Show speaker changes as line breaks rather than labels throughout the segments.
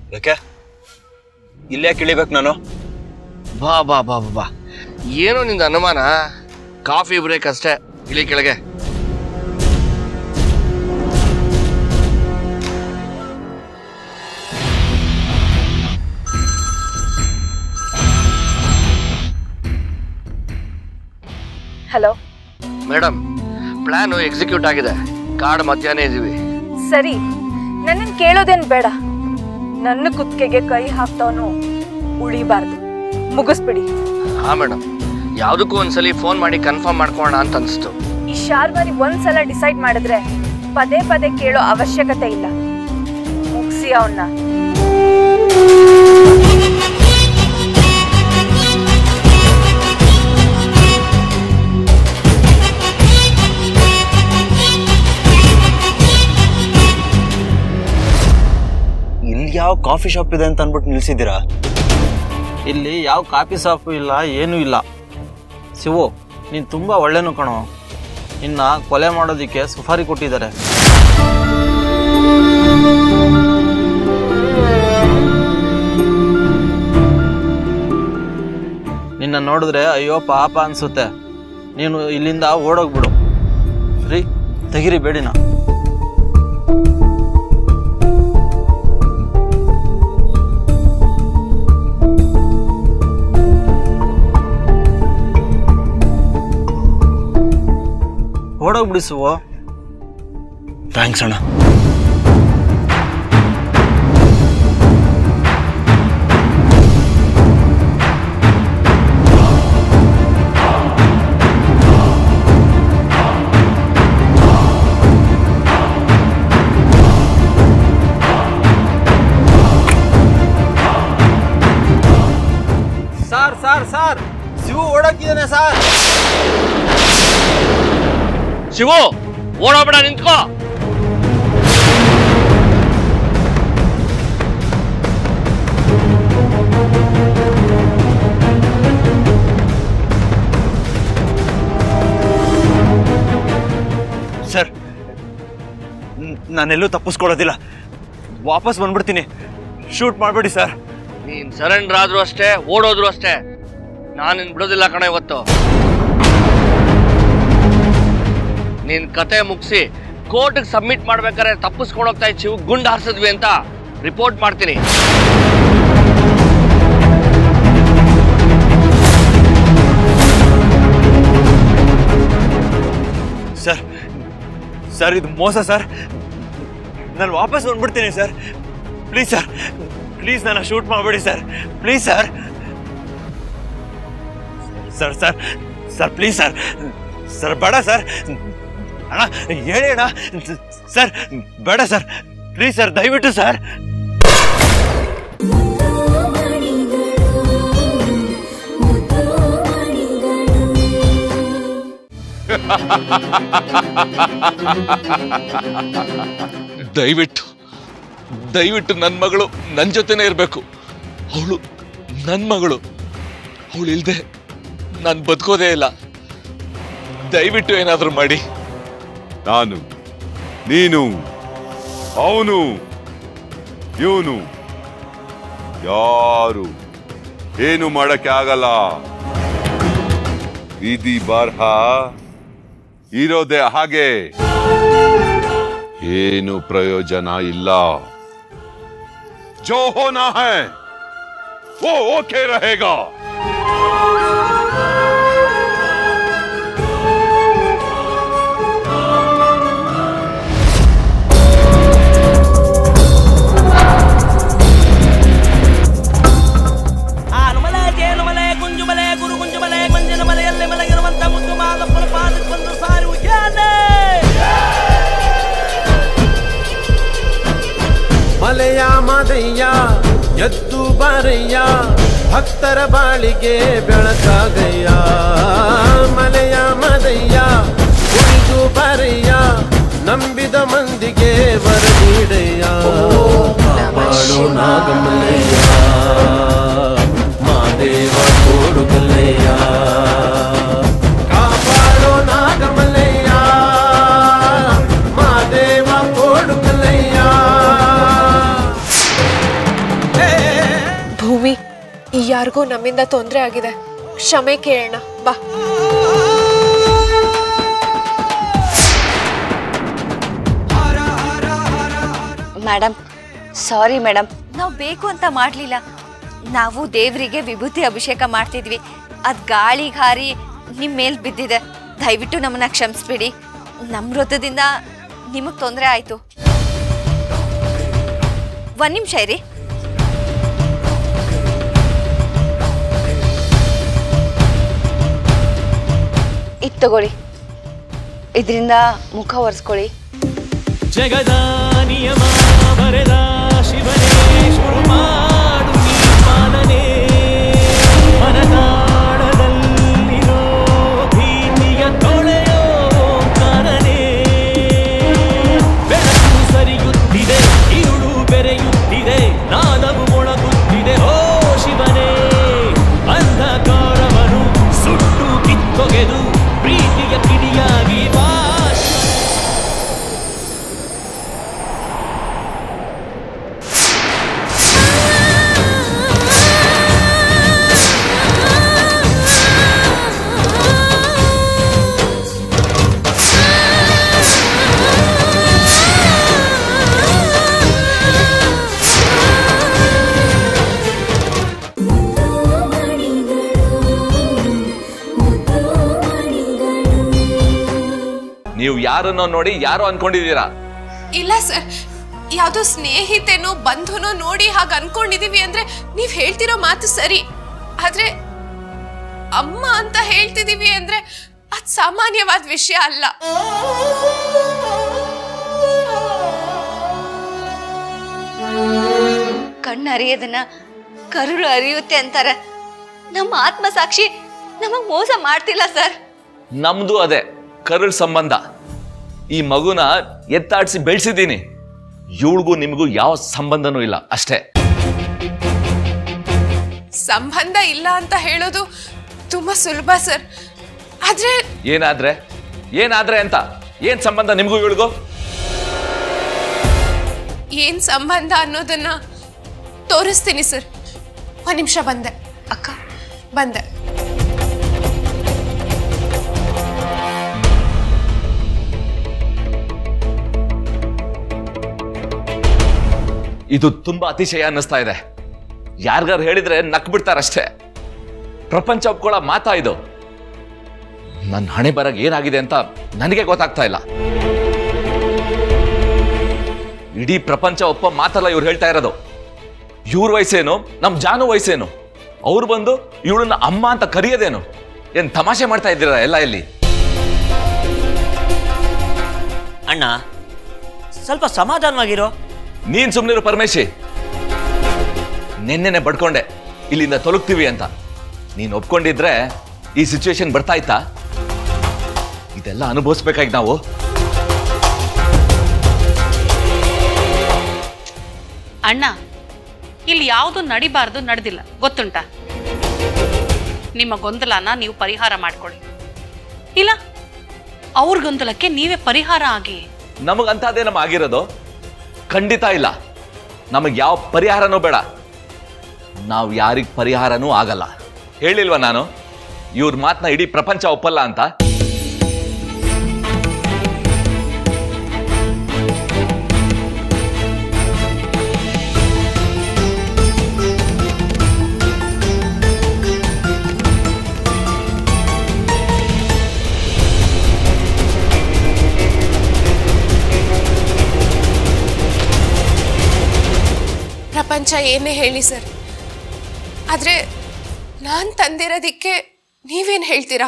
ಯಾಕೆ ಇಲ್ಲೇ ಇಳಿಬೇಕು ನಾನು
ಬಾ ಬಾ ಬಾ ಬಾ ಬಾ ಏನೋ ನಿಂದ ಅನುಮಾನ ಕಾಫಿ ಬ್ರೇಕ್ ಅಷ್ಟೇ ಇಳಿ ಕೆಳಗೆ
ಹಲೋ
ಮೇಡಮ್ ಪ್ಲಾನು ಎಕ್ಸಿಕ್ಯೂಟ್ ಆಗಿದೆ ಕಾರ್ಡ್ ಮಧ್ಯಾಹ್ನ ಇದೀವಿ
ಸರಿ ನನ್ನನ್ನು ಕೇಳೋದೇನ್ ಬೇಡ ನನ್ನ ಕುತ್ತಿಗೆಗೆ ಕೈ ಹಾಕ್ತವನು ಉಳಿಬಾರ್ದು ಮುಗಿಸ್ಬಿಡಿ
ಹಾ ಮೇಡಮ್ ಯಾವುದಕ್ಕೂ ಒಂದ್ಸಲಿ ಫೋನ್ ಮಾಡಿ ಕನ್ಫರ್ಮ್ ಮಾಡ್ಕೊಳ್ಳೋಣ ಅಂತ ಅನಿಸ್ತು
ಈ ಶಾರ್ವಾರಿ ಒಂದ್ಸಲ ಡಿಸೈಡ್ ಮಾಡಿದ್ರೆ ಪದೇ ಪದೇ ಕೇಳೋ ಅವಶ್ಯಕತೆ ಇಲ್ಲ ಮುಗಿಸಿ ಅವನ್ನ
ಇಲ್ಲಿ ಯಾವ ಕಾಫಿ ಶಾಪ್ ಇದೆ ಅಂತ ಅನ್ಬಿಟ್ಟು ನಿಲ್ಸಿದ್ದೀರಾ
ಇಲ್ಲಿ ಯಾವ ಕಾಫಿ ಶಾಪು ಇಲ್ಲ ಏನೂ ಇಲ್ಲ ಶಿವು ನೀನು ತುಂಬ ಒಳ್ಳೆನು ಕಣೋ ನಿನ್ನ ಕೊಲೆ ಮಾಡೋದಕ್ಕೆ ಸುಫಾರಿ ಕೊಟ್ಟಿದ್ದಾರೆ ನಿನ್ನ ನೋಡಿದ್ರೆ ಅಯ್ಯೋ ಪಾಪ ಅನ್ಸುತ್ತೆ ನೀನು ಇಲ್ಲಿಂದ ಓಡೋಗ್ಬಿಡು ರೀ ತೆಗಿರಿ ಬೇಡಿನ ಓಡೋಗ್ಬಿಡಿ ಶಿವು
ಥ್ಯಾಂಕ್ಸ್ ಅಣ್ಣ
ಸಾರ್ ಸಾರ್ ಸಾರ್ ಶಿವು ಓಡೋಗಿದ್ದಾನೆ ಸಾರ್
ಶಿವು ಓಡೋಬೇಡ ನಿಂತ್ಕೋ
ಸರ್ ನಾನೆಲ್ಲೂ ತಪ್ಪಿಸ್ಕೊಳ್ಳೋದಿಲ್ಲ ವಾಪಸ್ ಬಂದ್ಬಿಡ್ತೀನಿ ಶೂಟ್ ಮಾಡಬೇಡಿ ಸರ್
ನೀನ್ ಸರೆಂಡರ್ ಆದ್ರೂ ಅಷ್ಟೇ ಓಡೋದ್ರು ಅಷ್ಟೇ ನಾನು ನಿನ್ ಬಿಡೋದಿಲ್ಲ ಕಣ ಇವತ್ತು ನಿನ್ ಕತೆ ಮುಗಿಸಿ ಕೋರ್ಟ್ಗೆ ಸಬ್ಮಿಟ್ ಮಾಡ್ಬೇಕಾದ್ರೆ ತಪ್ಪಿಸ್ಕೊಂಡು ಹೋಗ್ತಾ ಇಚ್ಛಿವು ಗುಂಡು ಹಾರಿಸಿದ್ವಿ ಅಂತ ರಿಪೋರ್ಟ್ ಮಾಡ್ತೀನಿ
ಸರ್ ಸರ್ ಇದು ಮೋಸ ಸರ್ ನಾನು ವಾಪಸ್ ಬಂದ್ಬಿಡ್ತೀನಿ ಸರ್ ಪ್ಲೀಸ್ ಸರ್ ಪ್ಲೀಸ್ ನನ್ನ ಶೂಟ್ ಮಾಡಬೇಡಿ sir please sir sir sir sir please sir sir ಬೇಡ ಸರ್ ಅಣ್ಣ ಹೇಳಿ ಅಣ್ಣ ಸರ್ ಬೇಡ ಸರ್ ಪ್ಲೀಸ್ ಸರ್ ದಯವಿಟ್ಟು ಸರ್
ದಯವಿಟ್ಟು ದಯವಿಟ್ಟು ನನ್ನ ಮಗಳು ನನ್ನ ಜೊತೆನೇ ಇರಬೇಕು ಅವಳು ನನ್ನ ಮಗಳು ಅವಳು ಇಲ್ಲದೆ ನಾನು ಬದುಕೋದೇ ಇಲ್ಲ ದಯವಿಟ್ಟು ಏನಾದರೂ ಮಾಡಿ
ನಾನು ನೀನು ಅವನು ಇವನು ಯಾರು ಏನು ಮಾಡಕ್ಕೆ ಆಗಲ್ಲ ವಿಧಿ ಬರಹ ಇರೋದೇ ಹಾಗೆ ಏನು ಪ್ರಯೋಜನ ಇಲ್ಲ ಜೋ ಹೋನಾ ಹೈ वो ओके रहेगा
ಆನುಮಲೆ ಜೇನುಮಲೆ ಗುಂಜುಮಲೆ ಗುರು ಗುಂಜುಮಲೆ ಮಂಜಿನ ಮಲೆಯಲ್ಲಿ ಮಲಗಿರುವಂತ ಮುದ್ದು ಮಾದಪ್ಪನ ಪಾದಕ್ಕೊಂದು ಸಾರಿ ಉಯ್ಯಾಲೆ
ಮಲೆಯ ಮಾದಯ್ಯ ಎದ್ದು ಬಾರಯ್ಯ ಭಕ್ತರ ಬಾಳಿಗೆ ಬೆಳಕಾಗಯ್ಯ ಮಲೆಯ ಮದಯ್ಯ ಕುಣಿದು ಬಾರಯ್ಯ ನಂಬಿದ ಮಂದಿಗೆ ವರ ನೀಡಯ್ಯ ಬಾಳು ನಾಗಮಲ್ಲಯ್ಯ ಮಾದೇವ ಕೊಡುಗಲ್ಲಯ್ಯ ಕಾಪಾಡೋ ನಾಗಮಲ್ಲಯ್ಯ ಮಾದೇವ ಕೊಡುಗಲ್ಲಯ್ಯ
ಯಾರಿಗೂ ನಮ್ಮಿಂದ ತೊಂದರೆ ಆಗಿದೆ ಕ್ಷಮೆ ಕೇಳೋಣ ಬಾ
ಮೇಡಮ್ ಸಾರಿ ಮೇಡಮ್ ನಾವು ಬೇಕು ಅಂತ ಮಾಡಲಿಲ್ಲ ನಾವು ದೇವರಿಗೆ ವಿಭೂತಿ ಅಭಿಷೇಕ ಮಾಡ್ತಿದ್ವಿ ಅದು ಗಾಳಿಗೆ ಹಾರಿ ನಿಮ್ಮ ಮೇಲೆ ಬಿದ್ದಿದೆ ದಯವಿಟ್ಟು ನಮ್ಮನ್ನ ಕ್ಷಮಿಸ್ಬಿಡಿ ನಮ್ಮ ವೃತ್ತದಿಂದ ನಿಮಗೆ ತೊಂದರೆ ಆಯಿತು ಒಂದು ನಿಮಿಷ ಇರಿ ಇದು ತಗೊಳ್ಳಿ ಇದರಿಂದ ಮುಖ ಒರೆಸ್ಕೊಳ್ಳಿ
ಜಗದ ನಿಯಮ ಬರೆದ ಶಿವನೇ ಶುರು ಮಾಡು ನೀ ಪಾಲನೆ ಮನದಾಳದಲ್ಲಿರೋ ಭೀತಿಯ ತೊಳೆಯೋ ಕಾರನೆ ಬೆಳಕು ಸರಿಯುತ್ತಿದೆ ಇರುಳು ಬೆರೆಯುತ್ತಿದೆ ನಾದವು ಮೊಳಗುತ್ತಿದೆ ಓ ಶಿವನೇ ಅಂಧಕಾರವನ್ನು ಸುಟ್ಟು ಕಿತ್ತೊಗೆದು ಪ್ರೀತಿಯ ಕಿಡಿಯಾಗಿ ಬಾ
ನೀವು ಯಾರನ್ನೋ ನೋಡಿ ಯಾರೋ ಅನ್ಕೊಂಡಿದ್ದೀರಾ
ಇಲ್ಲ ಸರ್ ಯಾವ್ದೋ ಸ್ನೇಹಿತೆನೋ ಬಂಧುನೋ ನೋಡಿ ಹಾಗೆ ಅನ್ಕೊಂಡಿದೀವಿ ಅಂದ್ರೆ ನೀವ್ ಹೇಳ್ತಿರೋ ಮಾತು ಸರಿ ಆದ್ರೆ ಅಮ್ಮ ಅಂತ ಹೇಳ್ತಿದೀವಿ ಅಂದ್ರೆ ಅದ್ ಸಾಮಾನ್ಯವಾದ ವಿಷಯ ಅಲ್ಲ
ಕಣ್ಣು ಅರಿಯೋದನ್ನ ಕರುಳು ಅರಿಯುತ್ತೆ ಅಂತಾರೆ ನಮ್ಮ ಆತ್ಮಸಾಕ್ಷಿ ನಮಗ್ ಮೋಸ ಮಾಡ್ತಿಲ್ಲ ಸರ್
ನಮ್ದು ಅದೇ ಕರುಳ್ ಸಂಬಂಧ ಈ ಮಗುನ ಎತ್ತಾಡ್ಸಿ ಬೆಳೆಸಿದ್ದೀನಿ ಇವಳಿಗೂ ನಿಮಗೂ ಯಾವ ಸಂಬಂಧನೂ ಇಲ್ಲ ಅಷ್ಟೇ
ಸಂಬಂಧ ಇಲ್ಲ ಅಂತ ಹೇಳೋದು ತುಂಬಾ ಸುಲಭ ಸರ್ ಆದ್ರೆ
ಏನಾದ್ರೆ ಏನಾದ್ರೆ ಅಂತ ಏನ್ ಸಂಬಂಧ ನಿಮಗೂ ಇವಳಿಗೂ
ಏನ್ ಸಂಬಂಧ ಅನ್ನೋದನ್ನ ತೋರಿಸ್ತೀನಿ ಸರ್ ಒಂದ್ ನಿಮಿಷ ಬಂದೆ ಅಕ್ಕ ಬಂದೆ
ಇದು ತುಂಬಾ ಅತಿಶಯ ಅನ್ನಿಸ್ತಾ ಇದೆ ಯಾರಿಗಾರು ಹೇಳಿದ್ರೆ ನಕ್ ಬಿಡ್ತಾರಷ್ಟೇ ಪ್ರಪಂಚ ಒಪ್ಕೊಳ್ಳೋ ಮಾತಾ ಇದು ನನ್ನ ಹಣೆ ಬರಗ್ ಏನಾಗಿದೆ ಅಂತ ನನಗೆ ಗೊತ್ತಾಗ್ತಾ ಇಲ್ಲ ಇಡೀ ಪ್ರಪಂಚ ಒಪ್ಪ ಮಾತಲ್ಲ ಇವ್ರು ಹೇಳ್ತಾ ಇರೋದು ಇವ್ರ ವಯಸ್ಸೇನು ನಮ್ ಜಾನು ವಯಸ್ಸೇನು ಅವ್ರು ಬಂದು ಇವಳನ್ನ ಅಮ್ಮ ಅಂತ ಕರೆಯೋದೇನು ಏನ್ ತಮಾಷೆ ಮಾಡ್ತಾ ಇದ್ದೀರಾ ಎಲ್ಲ ಇಲ್ಲಿ
ಅಣ್ಣ ಸ್ವಲ್ಪ ಸಮಾಧಾನವಾಗಿರೋ
ನೀನ್ ಸುಮ್ನಿರು ಪರಮೇಶಿ ನಿನ್ನೆನೆ ಬಡ್ಕೊಂಡೆ ಇಲ್ಲಿಂದ ತೊಲಗ್ತೀವಿ ಅಂತ ನೀನ್ ಒಪ್ಕೊಂಡಿದ್ರೆ ಈ ಸಿಚುವೇಶನ್ ಬರ್ತಾ ಇತ್ತಾ ಇದೆಲ್ಲ ಅನುಭವಿಸ್ಬೇಕಾಗಿ ನಾವು
ಅಣ್ಣ ಇಲ್ಲಿ ಯಾವುದು ನಡಿಬಾರ್ದು ನಡೆದಿಲ್ಲ ಗೊತ್ತುಂಟಾ ನಿಮ್ಮ ಗೊಂದಲನ ನೀವು ಪರಿಹಾರ ಮಾಡ್ಕೊಳ್ಳಿ ಇಲ್ಲ ಅವ್ರ ಗೊಂದಲಕ್ಕೆ ನೀವೇ ಪರಿಹಾರ ಆಗಿ
ನಮಗಂತದೇ ನಮ್ಮ ಆಗಿರೋದು ಖಂಡಿತ ಇಲ್ಲ ನಮಗೆ ಯಾವ ಪರಿಹಾರನೂ ಬೇಡ ನಾವು ಯಾರಿಗ್ ಪರಿಹಾರನೂ ಆಗಲ್ಲ ಹೇಳಿಲ್ವಾ ನಾನು ಇವ್ರ ಮಾತನ್ನ ಇಡೀ ಪ್ರಪಂಚ ಒಪ್ಪಲ್ಲ ಅಂತ
ಪ್ರಪಂಚ ಏನೇ ಹೇಳಿ ಸರ್ ಆದ್ರೆ ನಾನ್ ತಂದಿರೋದಿಕ್ಕೆ ನೀವೇನ್ ಹೇಳ್ತೀರಾ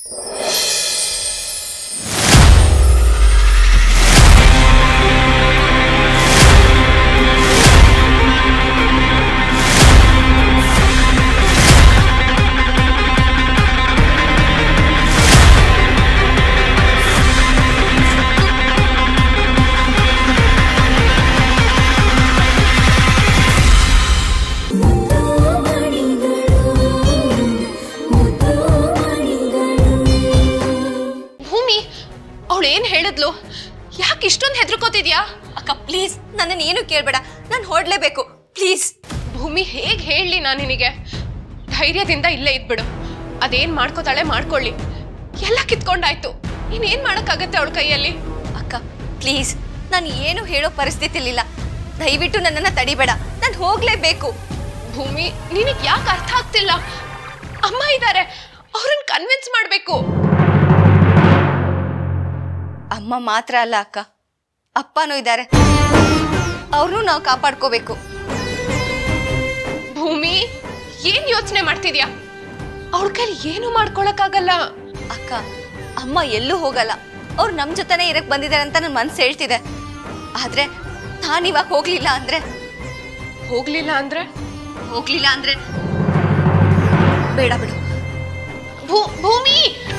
ಭೂಮಿ ಅವಳು ಏನ್ ಹೇಳಿದ್ಲು ಯಾಕೆ ಇಷ್ಟೊಂದು ಹೆದರ್ಕೋತಿದ್ಯಾ
ಅಕ್ಕ ಪ್ಲೀಸ್ ನನ್ನನ್ನು ಏನು ಕೇಳಬೇಡ ನಾನು ಹೊಡ್ಲೇಬೇಕು ಪ್ಲೀಸ್
ಭೂಮಿ ಹೇಗ್ ಹೇಳಲಿ ನಾನು ನಿನಗೆ ಧೈರ್ಯದಿಂದ ಇಲ್ಲೇ ಇದ್ಬಿಡು ಅದೇನ್ ಮಾಡ್ಕೋತಾಳೆ ಮಾಡ್ಕೊಳ್ಳಿ ಎಲ್ಲ ಕಿತ್ಕೊಂಡಾಯ್ತು ಇನ್ನೇನ್ ಮಾಡಕ್ಕಾಗತ್ತೆ ಅವಳ ಕೈಯಲ್ಲಿ
ಅಕ್ಕ ಪ್ಲೀಸ್ ನಾನು ಏನು ಹೇಳೋ ಪರಿಸ್ಥಿತಿಲಿಲ್ಲ ದಯವಿಟ್ಟು ನನ್ನನ್ನು ತಡಿಬೇಡ ನಾನು ಹೋಗ್ಲೇಬೇಕು
ಭೂಮಿ ನಿನಗ್ ಯಾಕೆ ಅರ್ಥ ಆಗ್ತಿಲ್ಲ ಅಮ್ಮ ಇದ್ದಾರೆ ಅವ್ರನ್ನ ಕನ್ವಿನ್ಸ್ ಮಾಡ್ಬೇಕು
ಅಮ್ಮ ಮಾತ್ರ ಅಲ್ಲ ಅಕ್ಕ ಅಪ್ಪನೂ ಇದ್ದಾರೆ ಅವ್ರನ್ನೂ ನಾವು ಕಾಪಾಡ್ಕೋಬೇಕು
ಭೂಮಿ ಏನ್ ಯೋಚನೆ ಮಾಡ್ತಿದ್ಯಾ ಅವಳ ಕೈಲಿ ಏನು ಮಾಡ್ಕೊಳಕ್ಕಾಗಲ್ಲ
ಅಕ್ಕ ಅಮ್ಮ ಎಲ್ಲೂ ಹೋಗಲ್ಲ ಅವ್ರು ನಮ್ಮ ಜೊತೆನೇ ಇರಕ್ ಬಂದಿದ್ದಾರೆ ಅಂತ ನನ್ನ ಮನ್ಸು ಹೇಳ್ತಿದೆ ಆದ್ರೆ ನಾನು ಇವಾಗ ಹೋಗ್ಲಿಲ್ಲ ಅಂದ್ರೆ
ಹೋಗ್ಲಿಲ್ಲ ಅಂದ್ರೆ
ಹೋಗ್ಲಿಲ್ಲ ಅಂದ್ರೆ ಬೇಡ ಬಿಡು
ಭೂ ಭೂಮಿ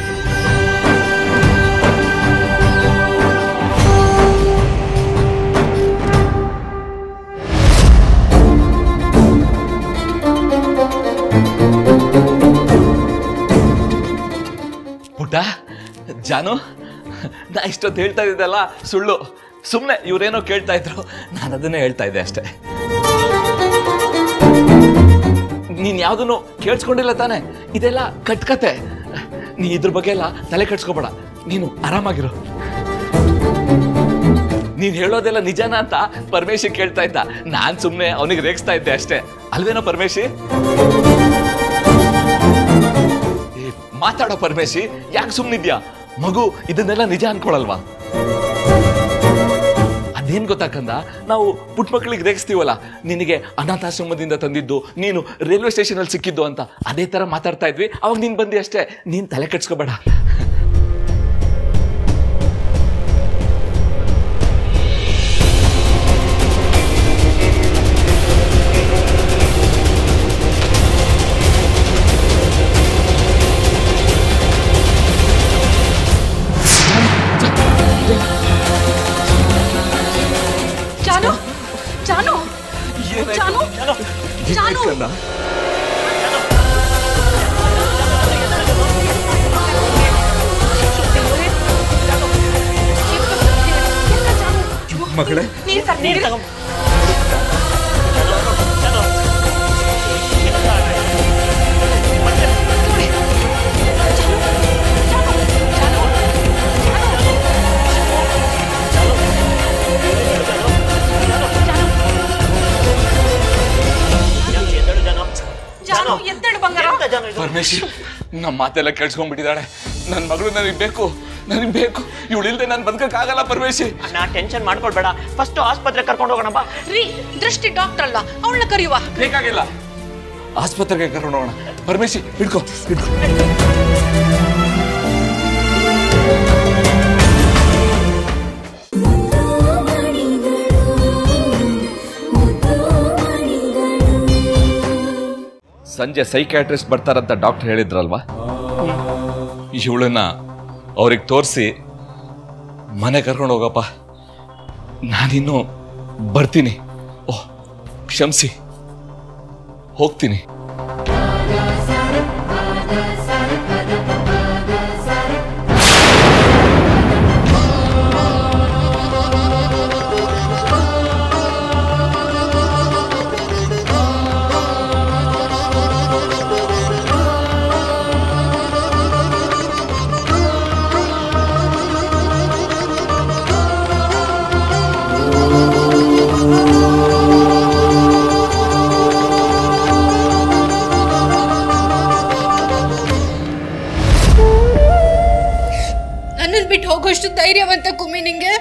ಪುಟ್ಟ ಜಾನು ನಾ ಇಷ್ಟೊತ್ತು ಹೇಳ್ತಾ ಇದ್ದಲ್ಲ ಸುಳ್ಳು ಸುಮ್ಮನೆ ಇವ್ರೇನೋ ಕೇಳ್ತಾ ಇದ್ರು ನಾನು ಅದನ್ನೇ ಹೇಳ್ತಾ ಇದ್ದೆ ಅಷ್ಟೇ ನೀನ್ ಯಾವ್ದನ್ನು ಕೇಳಿಸ್ಕೊಂಡಿಲ್ಲ ತಾನೆ ಇದೆಲ್ಲ ಕಟ್ಕತೆ ನೀ ಇದ್ರ ಬಗ್ಗೆ ಎಲ್ಲ ತಲೆ ಕೆಡ್ಸ್ಕೊಬೇಡ ನೀನು ಆರಾಮಾಗಿರು ನೀನ್ ಹೇಳೋದೆಲ್ಲ ನಿಜನಾ ಅಂತ ಪರಮೇಶಿ ಕೇಳ್ತಾ ಇದ್ದ ನಾನ್ ಸುಮ್ನೆ ಅವನಿಗೆ ರೇಗಿಸ್ತಾ ಇದ್ದೆ ಅಷ್ಟೇ ಅಲ್ವೇನೋ ಪರಮೇಶಿ ಏ, ಮಾತಾಡೋ ಪರಮೇಶಿ ಯಾಕೆ ಸುಮ್ನಿದ್ಯಾ ಮಗು ಇದನ್ನೆಲ್ಲ ನಿಜ ಅನ್ಕೊಳಲ್ವಾ ಅದೇನ್ ಗೊತ್ತಾಕಂದ ನಾವು ಪುಟ್ಟ ಮಕ್ಕಳಿಗೆ ರೇಗಿಸ್ತೀವಲ್ಲ ನಿನಗೆ ಅನಾಥಾಶ್ರಮದಿಂದ ತಂದಿದ್ದು ನೀನು ರೈಲ್ವೆ ಸ್ಟೇಷನ್ ಅಲ್ಲಿ ಸಿಕ್ಕಿದ್ದು ಅಂತ ಅದೇ ತರ ಮಾತಾಡ್ತಾ ಇದ್ವಿ ಅವಾಗ ನೀನ್ ಬಂದಿ ಅಷ್ಟೇ ನೀನ್ ತಲೆ ಕೆಡ್ಸ್ಕೋಬೇಡ
ಜಾನು ಜಾನು ಜಾನು ಜಾನು
ಮಗಳೇ
ನೀರ್ ತರ್ತೀನಿ. ಜಾನು ಎದ್ದೇಳು ಬಂಗಾರ
ಪರಮೇಶಿ ನಮ್ಮ ಮಾತೆಲ್ಲ ಕೇಳಿಸ್ಕೊಂಡ್ಬಿಟ್ಟಿದ್ದಾಳೆ ನನ್ನ ಮಗಳು ನನಗೆ ಬೇಕು ನನಗೆ ಬೇಕು ಇವಳಿಲ್ದೆ ನಾನು ಬದುಕಕ್ಕಾಗಲ್ಲ ಪರಮೇಶಿ
ನಾ ಟೆನ್ಷನ್ ಮಾಡ್ಕೊಳ್ಬೇಡ ಫಸ್ಟ್ ಆಸ್ಪತ್ರೆ ಕರ್ಕೊಂಡು ಹೋಗೋಣ ಬಾ
ರೀ ದೃಷ್ಟಿ ಡಾಕ್ಟರ್ ಅಲ್ಲ ಅವಳನ್ನ ಕರೆಯುವ
ಬೇಕಾಗಿಲ್ಲ ಆಸ್ಪತ್ರೆಗೆ ಕರ್ಕೊಂಡು ಹೋಗೋಣ ಪರಮೇಶಿ ಹಿಡ್ಕೊ ಹಿಡ್ಕೊ ಸಂಜೆ ಸೈಕ್ಯಾಟ್ರಿಸ್ಟ್ ಬರ್ತಾರಂತ ಡಾಕ್ಟರ್ ಹೇಳಿದ್ರಲ್ವಾ ಇವಳನ್ನ ಅವ್ರಿಗೆ ತೋರಿಸಿ ಮನೆ ಕರ್ಕೊಂಡು ಹೋಗಪ್ಪ ನಾನಿನ್ನು ಬರ್ತೀನಿ ಓಹ್ ಕ್ಷಮಿಸಿ ಹೋಗ್ತೀನಿ
ನನ್ನನ್ನು ಬಿಟ್ಟು ಹೋಗೋಷ್ಟು ಧೈರ್ಯವಂತ ಕುಮ್ಮಿ ನಿಂಗೆ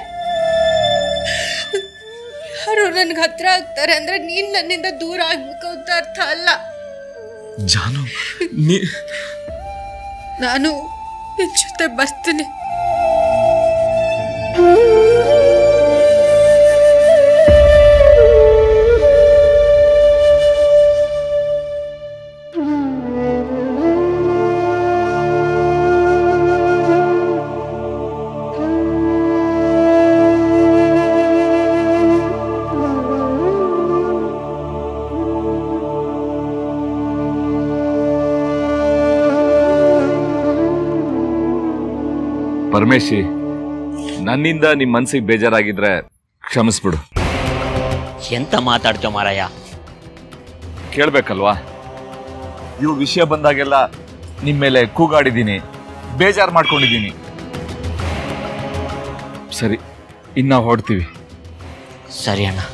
ಯಾರು ನನ್ಗೆ ಹತ್ರ ಆಗ್ತಾರೆ ಅಂದ್ರೆ ನೀನ್ ನನ್ನಿಂದ ದೂರ ಆಗ್ಬೇಕು ಅಂತ ಅರ್ಥ ಅಲ್ಲ
ಜಾನು ನೀ
ನಾನು ನಿನ್ ಜೊತೆ ಬರ್ತೀನಿ
ಪರಮೇಶಿ ನನ್ನಿಂದ ನಿಮ್ಮ ಮನ್ಸಿಗೆ ಬೇಜಾರಾಗಿದ್ರೆ ಕ್ಷಮಿಸ್ಬಿಡು
ಎಂತ ಮಾತಾಡ್ತೋ ಮಾರಾಯ
ಕೇಳ್ಬೇಕಲ್ವಾ ಇವ್ರ ವಿಷಯ ಬಂದಾಗೆಲ್ಲ ನಿಮ್ಮ ಮೇಲೆ ಕೂಗಾಡಿದ್ದೀನಿ ಬೇಜಾರು ಮಾಡ್ಕೊಂಡಿದ್ದೀನಿ ಸರಿ ಇನ್ನ ಹೊಡ್ತೀವಿ
ಸರಿ ಅಣ್ಣ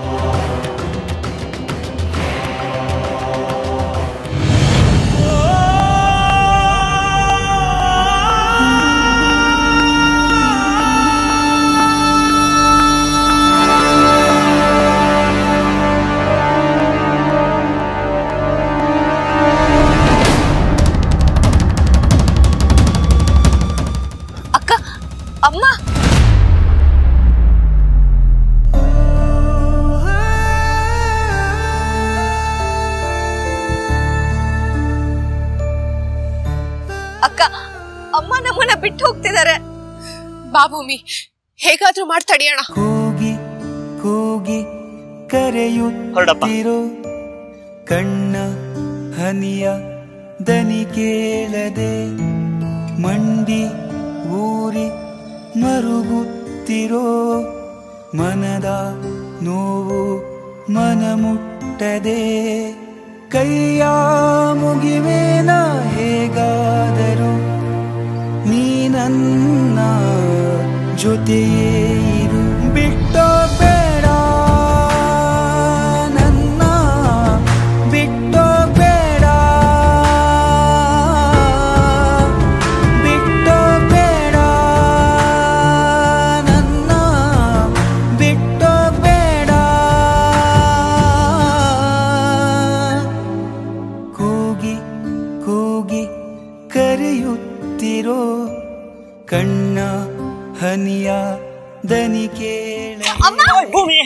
ಅಕ್ಕ ಅಮ್ಮ ಅಕ್ಕ ಅಮ್ಮ ನಮ್ಮನ್ನ ಬಿಟ್ಟು ಹೋಗ್ತಿದ್ದಾರೆ
ಬಾ ಭೂಮಿ ಹೇಗಾದ್ರೂ ಮಾಡಿ ತಡಿಯೋಣ
ಕೂಗಿ ಕೂಗಿ ಕರೆಯುತ್ತಿರೋ ಕಣ್ಣ ಹನಿಯ ದನಿ ಕೇಳದೆ ಮಂಡಿ ಊರಿ ಮರುಗುತ್ತಿರೋ ಮನದ ನೋವು ಮನ ಮುಟ್ಟದೆ ಕೈಯ ಮುಗಿವೇನ ಹೇಗಾದರೂ ನೀ ನನ್ನ ಜೊತೆಯೇ ಇರು ಬಿಟ್ಟೋ ಬೇಡ ನನ್ನ ಬಿಟ್ಟೋ ಬೇಡ ಬಿಟ್ಟೋ ಬೇಡ ನನ್ನ ಬಿಟ್ಟೋ ಬೇಡ ಕೂಗಿ ಕೂಗಿ ಕರೆಯುತ್ತಿರೋ ಕಣ್ಣ ಹನಿಯ ದನಿ ಕೇಳ
ಭೂಮಿ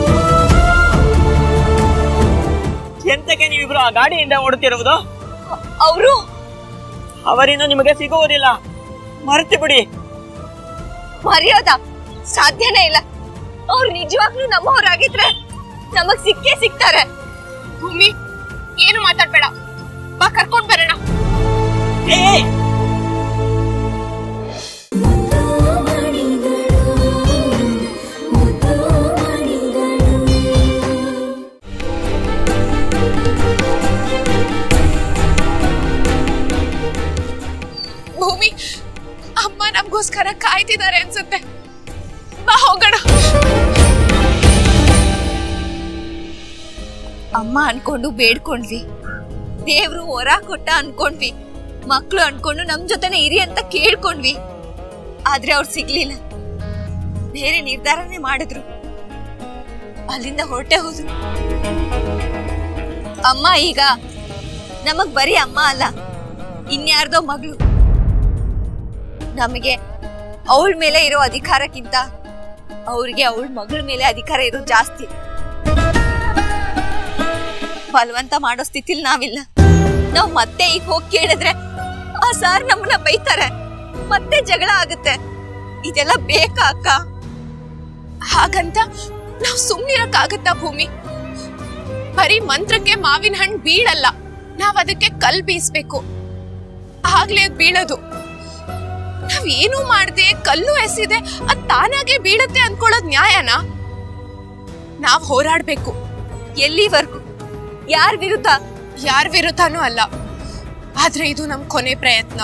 ಎಂತಕ್ಕೆ ನೀವಿಬ್ರು ಆ ಗಾಡಿಯಿಂದ ಓಡುತ್ತಿರುವುದು
ಅವರು
ಅವರಿಂದ ನಿಮಗೆ ಸಿಗುವುದಿಲ್ಲ ಮರೆತು ಬಿಡಿ
ಮರ್ಯಾದ ಸಾಧ್ಯನೇ ಇಲ್ಲ ಅವ್ರು ನಿಜವಾಗ್ಲೂ ನಮ್ಮವರಾಗಿದ್ರೆ ನಮಗ್ ಸಿಕ್ಕೇ ಸಿಗ್ತಾರೆ
ಭೂಮಿ ಏನು ಮಾತಾಡ್ಬೇಡ ಬಾ ಕರ್ಕೊಂಡ್ ಬರೋಣ ಭೂಮಿ ಅಮ್ಮ ನಮ್ಗೋಸ್ಕರ ಕಾಯ್ತಿದ್ದಾರೆ ಅನ್ಸುತ್ತೆ ಬಾ ಹೋಗೋಣ
ಅಮ್ಮ ಅನ್ಕೊಂಡು ಬೇಡ್ಕೊಂಡ್ವಿ ದೇವ್ರು ಹೊರ ಕೊಟ್ಟ ಅನ್ಕೊಂಡ್ವಿ ಮಕ್ಳು ಅನ್ಕೊಂಡು ನಮ್ ಜೊತೆನೆ ಇರಿ ಅಂತ ಕೇಳ್ಕೊಂಡ್ವಿ ಆದ್ರೆ ಅವ್ರು ಸಿಗ್ಲಿಲ್ಲ ಬೇರೆ ನಿರ್ಧಾರನೇ ಮಾಡಿದ್ರು ಅಲ್ಲಿಂದ ಹೊರಟೆ ಹೋದ್ರು ಅಮ್ಮ ಈಗ ನಮಗ್ ಬರೀ ಅಮ್ಮ ಅಲ್ಲ ಇನ್ಯಾರ್ದೋ ಮಗಳು ನಮಗೆ ಅವಳ ಮೇಲೆ ಇರೋ ಅಧಿಕಾರಕ್ಕಿಂತ ಅವ್ರಿಗೆ ಅವಳ ಮಗಳ ಮೇಲೆ ಅಧಿಕಾರ ಇರೋದು ಜಾಸ್ತಿ ಬಲವಂತ ಮಾಡೋ ಸ್ಥಿತಿಲ್ ನಾವಿಲ್ಲ ನಾವ್ ಮತ್ತೆ ಈಗ ಹೋಗಿ ಕೇಳಿದ್ರೆ ಆ ಸಾರ್ ನಮ್ಮನ್ನ ಬೈತಾರೆ ಮತ್ತೆ ಜಗಳ ಆಗುತ್ತೆ ಇದೆಲ್ಲ ಬೇಕಾ ಅಕ್ಕ
ಹಾಗಂತ ನಾವ್ ಸುಮ್ನಿರಕ್ಕಾಗತ್ತಾ ಭೂಮಿ ಬರೀ ಮಂತ್ರಕ್ಕೆ ಮಾವಿನ ಹಣ್ಣು ಬೀಳಲ್ಲ ನಾವ್ ಅದಕ್ಕೆ ಕಲ್ ಬೀಸ್ಬೇಕು ಆಗ್ಲೇ ಅದ್ ಬೀಳೋದು ನಾವ್ ಏನು ಮಾಡ್ದೆ ಕಲ್ಲು ಎಸಿದೆ ಅದ್ ತಾನಾಗೆ ಬೀಳತ್ತೆ ಅನ್ಕೊಳ್ಳೋದ್ ನ್ಯಾಯನಾ ನಾವ್ ಹೋರಾಡ್ಬೇಕು
ಎಲ್ಲಿವರೆಗೂ ಯಾರ ವಿರುದ್ಧ
ಯಾರ ವಿರುದ್ಧನೂ ಅಲ್ಲ ಆದ್ರೆ ಇದು ನಮ್ ಕೊನೆ ಪ್ರಯತ್ನ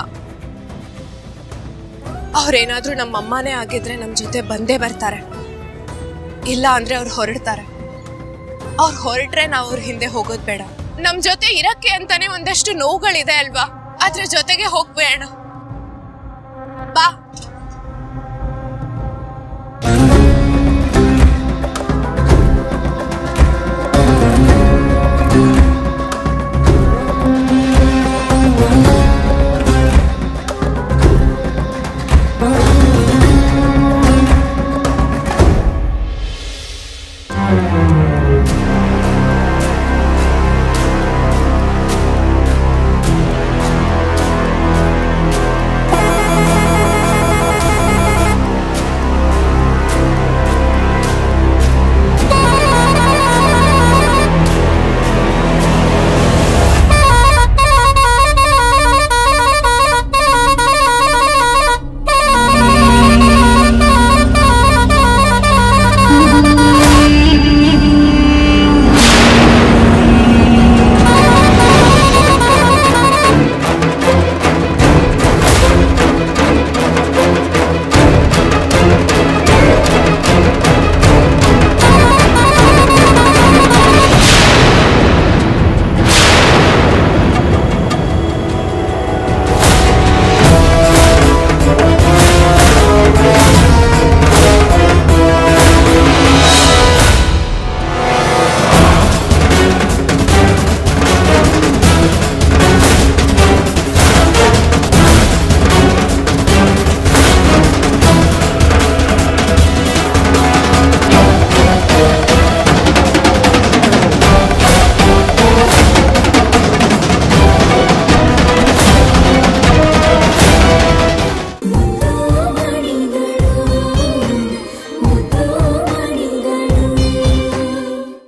ಅವ್ರೇನಾದ್ರೂ ನಮ್ಮ ಅಮ್ಮನೇ ಆಗಿದ್ರೆ ನಮ್ ಜೊತೆ ಬಂದೇ ಬರ್ತಾರೆ ಇಲ್ಲ ಅಂದ್ರೆ ಅವ್ರು ಹೊರಡ್ತಾರೆ ಅವ್ರು ಹೊರಟ್ರೆ ನಾವು ಅವ್ರ ಹಿಂದೆ ಹೋಗೋದ್ ಬೇಡ ನಮ್ ಜೊತೆ ಇರಕ್ಕೆ ಅಂತಾನೆ ಒಂದಷ್ಟು ನೋವುಗಳಿದೆ ಅಲ್ವಾ ಅದ್ರ ಜೊತೆಗೆ ಹೋಗ್ಬೇಡ ಬಾ